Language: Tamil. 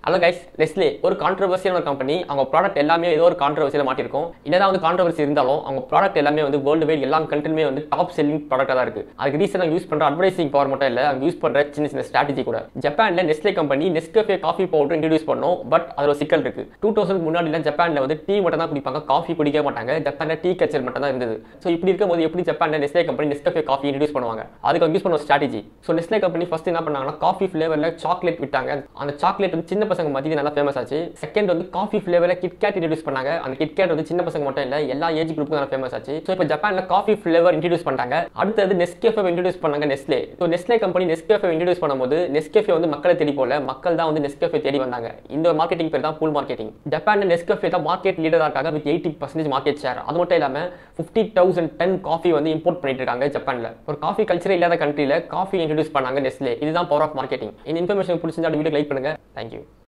ஹலோ கைஸ் நெஸ்லே ஒரு கான்ட்ரவர்சியான கம்பெனி அவங்க ப்ராடக்ட் எல்லாமே ஏதோ ஒரு கான்ட்ரவர்சியில் மாட்டிருக்கும் என்னதான் வந்து கான்ட்ரவர்சி இருந்தாலும் அவங்க ப்ராடக்ட் எல்லாமே வந்து வேர்ல்டு வைட் எல்லா கண்ட்ரிலுமே வந்து டாப் செல்லிங் ப்ராடக்டாக தான் இருக்கு அதுக்கு ரீசனாக யூஸ் பண்ணுற அட்வர்டைசிங் பவர் மட்டும் இல்லை அவங்க யூஸ் பண்ணுற சின்ன சின்ன ஸ்ட்ராட்டஜி கூட ஜப்பானில் Nestle company Nescafe coffee powder introduce பண்ணோம் பட் அது ஒரு சிக்கல் இருக்கு டூ தௌசண்ட் முன்னாடிலாம் ஜப்பானில் வந்து டீ மட்டும் தான் குடிப்பாங்க காஃபி குடிக்க மாட்டாங்க ஜப்பானில் டீ கல்ச்சர் மட்டும் தான் இருந்தது ஸோ இப்படி இருக்கும்போது எப்படி ஜப்பானில் Nestle company Nescafe coffee introduce பண்ணுவாங்க அதுக்கு அவங்க யூஸ் பண்ண strategy so Nestle company first என்ன பண்ணாங்கன்னா காஃபி ஃபிளேவரில் சாக்லேட் விட்டாங்க அந்த சாக்லேட் வந்து சின்ன பசங்க மத்தியில் நல்லா ஃபேமஸ் ஆச்சு செகண்ட் வந்து காஃபி ஃபிளேவரில் கிட்கேட் இன்ட்ரடியூஸ் பண்ணாங்க அந்த கிட்கேட் வந்து சின்ன பசங்க மட்டும் இல்லை எல்லா ஏஜ் குரூப்புக்கும் நல்லா ஃபேமஸ் ஆச்சு ஸோ இப்போ ஜப்பானில் காஃபி ஃபிளேவர் இன்ட்ரடியூஸ் பண்ணாங்க அடுத்தது நெஸ்கேஃபே இன்ட்ரடியூஸ் பண்ணாங்க Nestle so Nestle company Nescafe introduce பண்ணும்போது நெஸ்கேஃபே வந்து மக்களை தேடி போல மக்கள் தான் வந்து நெஸ்கேஃபே தேடி வந்தாங்க இந்த மார்க்கெட்டிங் பேர் தான் பூல் மார்க்கெட்டிங் ஜப்பானில் நெஸ்கேஃபே தான் மார்க்கெட் லீடராக இருக்காங்க with eighty percentage market share அது மட்டும் இல்லாமல் ஃபிஃப்டி தௌசண்ட் டன் காஃபி வந்து இம்போர்ட் பண்ணிட்டு இருக்காங்க ஜப்பானில் ஒரு காஃபி கல்ச்சரே இல்லாத கண்ட்ரியில் காஃபி இன்ட்ரடியூஸ் பண்ணாங்க நெஸ்லே இதுதான் பவர் ஆஃப் மார்க்கெட்டிங் இந்த இன்ஃபர்மேஷன் பிடிச்சிருந்தா வீடியோ லைக் பண்ணுங்க தேங்க்யூ